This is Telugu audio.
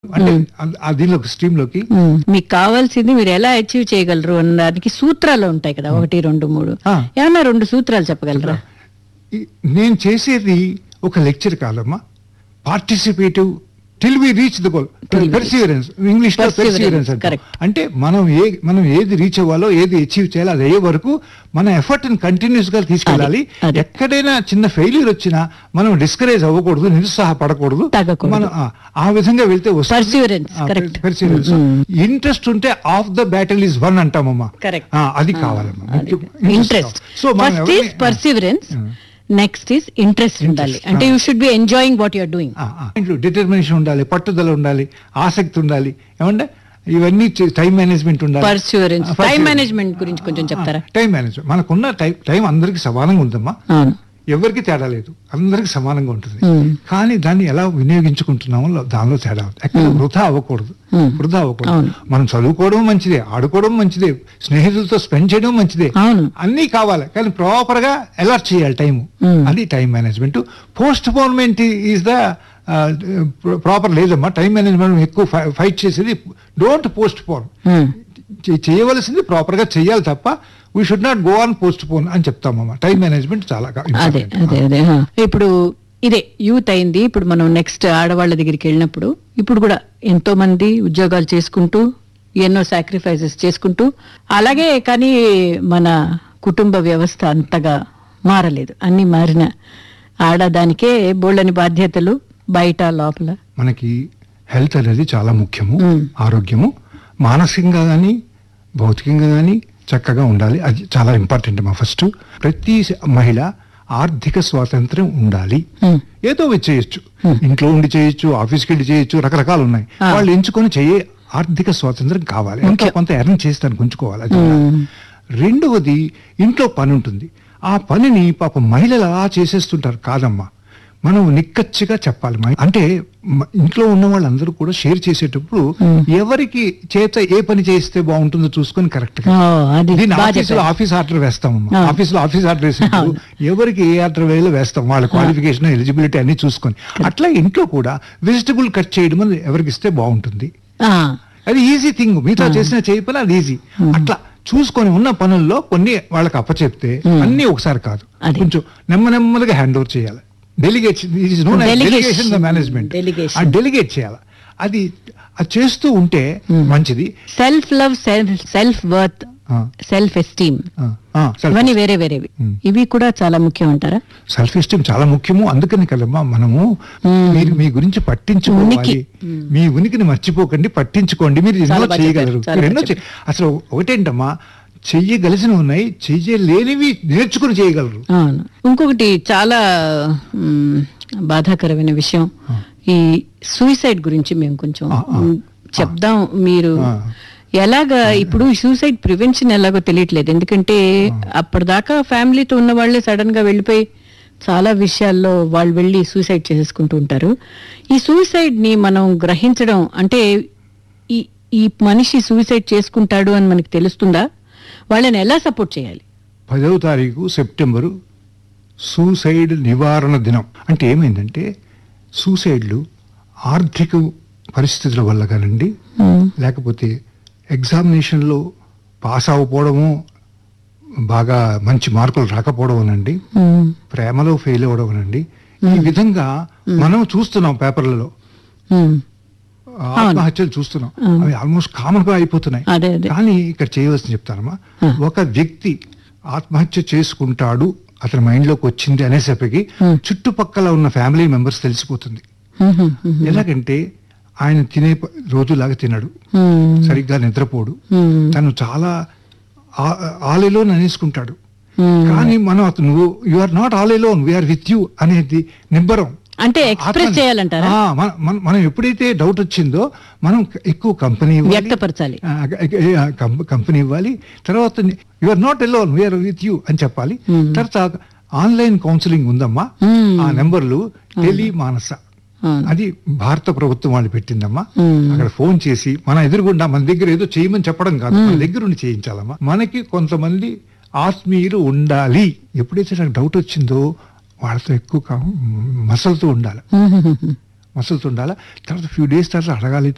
అంటే ఆ- ఆ దీనిలోకి స్ట్రీమ్ లోకి ఉమ్. మీకు కావాల్సింది మీరు ఎలా అచీవ్ చేయగలరు అన్నదానికి సూత్రాలు ఉంటాయి కదా ఒకటి రెండు మూడు ఆ. ఏమన్నా రెండు సూత్రాలు చెప్పగలరా ఈ- నేను చేసేది ఒక లెక్చర్ కాదమ్మా participative till we reach the goal Till we perseverance English లో Perseverance, పెర్సివరెన్స్ correct. అంటే మనం ఏ మనం ఏది రీచ్ అవ్వాలో ఏది అచీవ్ చేయాలో అది అయ్యే వరకు మన ఎఫర్ట్ కంటిన్యూస్ గా తీసుకెళ్ళాలి అది, అది. ఎక్కడైనా చిన్న ఫెయిల్యూర్ వచ్చినా మనం డిస్కరేజ్ అవ్వకూడదు నిరుత్సాహపడకూడదు తగ్గకూడదు. మనం ఆ- ఆ విధంగా వెళ్తే Perseverance, correct. పెర్సివరెన్స్ ఇంట్రెస్ట్ ఉంటే of the battle is won అంటామమ్మా Correct. ఆ, అది కావాలమ్మా ఇంట్రెస్ట్ సో మనం ఫస్ట్ ఈస్ ఎవరిని- పర్సివరెన్స్ ఆ. నెక్స్ట్ ఈస్ ఇంట్రెస్ట్ ఉండాలి Interest, అంటే ఆ. You should be enjoying what you're doing determination ఉండాలి పట్టుదల ఉండాలి ఆసక్తి ఉండాలి ఏమంటే ఇవన్నీ టైం మేనేజ్మెంట్ ఉండాలి పర్సివరెన్స్ ఆ, టైం perseverance. మేనేజ్మెంట్ గురించి కొంచెం చెప్తారా టైం మేనేజ్మెంట్ మనకున్న టైం టైం అందరికి సమానంగా ఉందమ్మా అవును ఎవరికి తేడా లేదు అందరికి సమానంగా ఉంటుంది Hmm. కానీ దాన్ని ఎలా వినియోగించుకుంటున్నామో లో- దానిలో తేడా ఉంది ఎక్కడ వృధా అవ్వకూడదు Hmm. వృధా అవ్వకూడదు అవును. మనం చదువుకోవడం మంచిదే ఆడుకోవడం మంచిదే స్నేహితులతో స్పెండ్ చేయడం మంచిదే అవును అన్నీ కావాలి కానీ ప్రాపర్ గా అలర్ట్ చేయాలి టైం Hmm. అది time management postponement is the proper లేదమ్మా టైం మేనేజ్మెంట్ ఎక్కువ ఫైట్ చేసేది డోంట్ పోస్ట్ పోన్ Hmm. చేయవలసింది ప్రాపర్ గా చేయాలి తప్ప we should not go on postpone అని చెప్తామమ్మా టైం మేనేజ్మెంట్ చాలా అదే important. అదే అదే హా. ఇప్పుడు ఇదే యూత్ అయింది ఇప్పుడు మనం నెక్స్ట్ ఆడవాళ్ళ దగ్గరికి వెళ్ళినప్పుడు ఇప్పుడు కూడా ఎంతో మంది ఉద్యోగాలు చేసుకుంటూ ఎన్నో సాక్రిఫైసెస్ చేసుకుంటూ అలాగే కానీ మన కుటుంబ వ్యవస్థ అంతగా మారలేదు అన్ని మారిన ఆడదానికే బోళ్ళని బాధ్యతలు బయట లోపల మనకి హెల్త్ అనేది చాలా ముఖ్యము మ్మ్. ఆరోగ్యము మానసికంగా కానీ భౌతికంగా కానీ చక్కగా ఉండాలి అది చాలా ఇంపార్టెంట్ మా ఫస్ట్ ప్రతి మహిళ ఆర్థిక స్వాతంత్రం ఉండాలి Hmm. ఏదో ఒకటి చేయొచ్చు ఇంట్లో ఉండి చేయొచ్చు ఆఫీస్కి వెళ్ళి చేయొచ్చు రకరకాలు ఉన్నాయి Ah. వాళ్ళు ఎంచుకొని చేయే ఆర్థిక స్వాతంత్రం కావాలి ఎంతో ముఖ్యం. కొంత ఎర్న్ చేసి దానికి ఉంచుకోవాలి అది ఉండాలి. Hmm. రెండవది ఇంట్లో పని ఉంటుంది ఆ పనిని పాప మహిళలు అలా చేసేస్తుంటారు కాదమ్మా మనం నిక్కచ్చిగా చెప్పాలి మ- అంటే మ- ఇంట్లో ఉన్న వాళ్ళందరూ కూడా షేర్ చేసేటప్పుడు ఎవరికి చేత ఏ పని చేస్తే బాగుంటుందో చూసుకొని కరెక్ట్ గా ఓ, అది దీన్ని బాగా ఆఫీసులో చెప్పారు. ఆఫీస్ ఆర్డర్ వేస్తామమ్మా అవును. ఆఫీసులో ఆఫీస్ ఆర్డర్ వేసినప్పుడు ఎవరికి ఏ ఆర్డర్ వేయాలో వేస్తాం వాళ్ళ క్వాలిఫికేషన్ ఎలిజిబిలిటీ అన్ని చూసుకొని అట్లా ఇంట్లో కూడా వెజిటబుల్ కట్ చేయడం అనేది ఎవరికి ఇస్తే బాగుంటుంది ఆ, అది ఈజీ థింగ్ మిగతా చేసిన చేయ పని అది ఈజీ అట్లా చూసుకొని ఉన్న పనుల్లో కొన్ని వాళ్ళకి అప్పచెప్తే అన్ని ఒకసారి కాదు అది. కొంచెం నెమ్మ నెమ్మదిగా హ్యాండ్ ఓవర్ చేయాలి delegation Delegation. Delegation the management Delegation. ఆ డెలిగేట్ చేయాలి అది అది చేస్తూ ఉంటే మంచిది self love self self worth ఆ, సెల్ఫ్ ఎస్టీమ్ ఆ, ఆ, self- ఇవన్నీ వేరే వేరేవి Hmm. ఇవి కూడా చాలా ముఖ్యం అంటారా సెల్ఫ్ ఎస్టీమ్ చాలా ముఖ్యము అందుకని కదమ్మా మనము మీరు మీ గురించి పట్టించుకోవాలి ఉనికి. మీ ఉనికిని మర్చిపోకండి పట్టించుకోండి మీరు ఎన్నో చాలా బాగా చేయగలరు చెప్పారు, చాలా మీరు ఎన్నో బాగా చే- అసలు ఒకటేంటమ్మా చెయ్యగలిసినవి ఉన్నాయి చెయ్యలేనివి నేర్చుకుని చేయగలరు అవును ఇంకొకటి చాలా మ్, బాధాకరమైన విషయం ఈ సూసైడ్ గురించి మేము కొంచెం ఆ, ఆ, మ్, చెప్దాం మీరు ఆ. ఎలాగా ఇప్పుడు సూసైడ్ ప్రివెన్షన్ ఎలాగో తెలియట్లేదు ఎందుకంటే అప్పటిదాకా ఫ్యామిలీతో ఉన్న వాళ్ళే సడన్ గా వెళ్ళిపోయి చాలా విషయాల్లో వాళ్ళు వెళ్ళి సూసైడ్ చేసేసుకుంటూ ఉంటారు ఈ సూసైడ్ ని మనం గ్రహించడం అంటే ఈ ఈ మనిషి సూసైడ్ చేసుకుంటాడు అని మనకి తెలుస్తుందా వాళ్ళని ఎలా సపోర్ట్ చేయాలి పదవ తారీఖు సెప్టెంబరు సూసైడ్ నివారణ దినం అంటే ఏమైందంటే సూసైడ్లు ఆర్థిక పరిస్థితుల వల్ల కానండి లేకపోతే ఎగ్జామినేషన్లో పాస్ అవ్వకపోవడము బాగా మంచి మార్కులు రాకపోవడమనండి మ్, ప్రేమలో ఫెయిల్ అవ్వడమనండి ఈ విధంగా మనం చూస్తున్నాం పేపర్లలో మ్. ఆత్మహత్యలు చూస్తున్నాం అవును. అవి ఆల్మోస్ట్ కామన్ గా అయిపోతున్నాయి అదే అదే కానీ ఇక్కడ చేయవలసింది చెప్తానమ్మా ఆ. ఒక వ్యక్తి ఆత్మహత్య చేసుకుంటాడు అతని మైండ్ లోకి వచ్చింది అనేసరికి Hmm. చుట్టుపక్కల ఉన్న ఫ్యామిలీ మెంబర్స్ తెలిసిపోతుంది మ్, మ్, మ్, ఎలాగంటే ఆయన తినే ప- రోజులాగా తినడు మ్, సరిగ్గా నిద్రపోడు మ్, తను చాలా ఆలేలో అనేసుకుంటాడు మ్. కానీ మనం అతను నువ్వు you are not all alone we are with you అనేది నిబ్బరం అంటే ఎక్స్ప్రెస్ ఆత్మ- చేయాలంటారా ఆ, మన- మన- మనం ఎప్పుడైతే డౌట్ వచ్చిందో మనం ఎక్కువ కంపెనీ ఇవ్వాలి. వ్యక్తపరచాలి. ఆ, ఆ, కం- కంపెనీ ఇవ్వాలి తర్వాత you are not alone we are with you అని చెప్పాలి Hmm. తర్వాత ఆన్లైన్ కౌన్సిలింగ్ ఉందమ్మా Hmm. ఆ నెంబర్లు టెలి మానస అవును. అది భారత ప్రభుత్వం వాళ్ళు పెట్టిందమ్మా Hmm. అక్కడ ఫోన్ చేసి మన ఎదురుగుండా మన దగ్గర ఏదో చేయమని చెప్పడం కాదు మన దగ్గర ఉండి చేయించాలమ్మా మనకి కొంతమంది ఆత్మీయులు ఉండాలి ఎప్పుడైతే నాకు డౌట్ వచ్చిందో వాళ్ళతో ఎక్కువ కా- మసలుతూ ఉండాలి మ్, మ్, మ్, మ్. మసలుతూ ఉండాలి తర్వాత ఫ్యూ డేస్ తర్వాత అడగాలి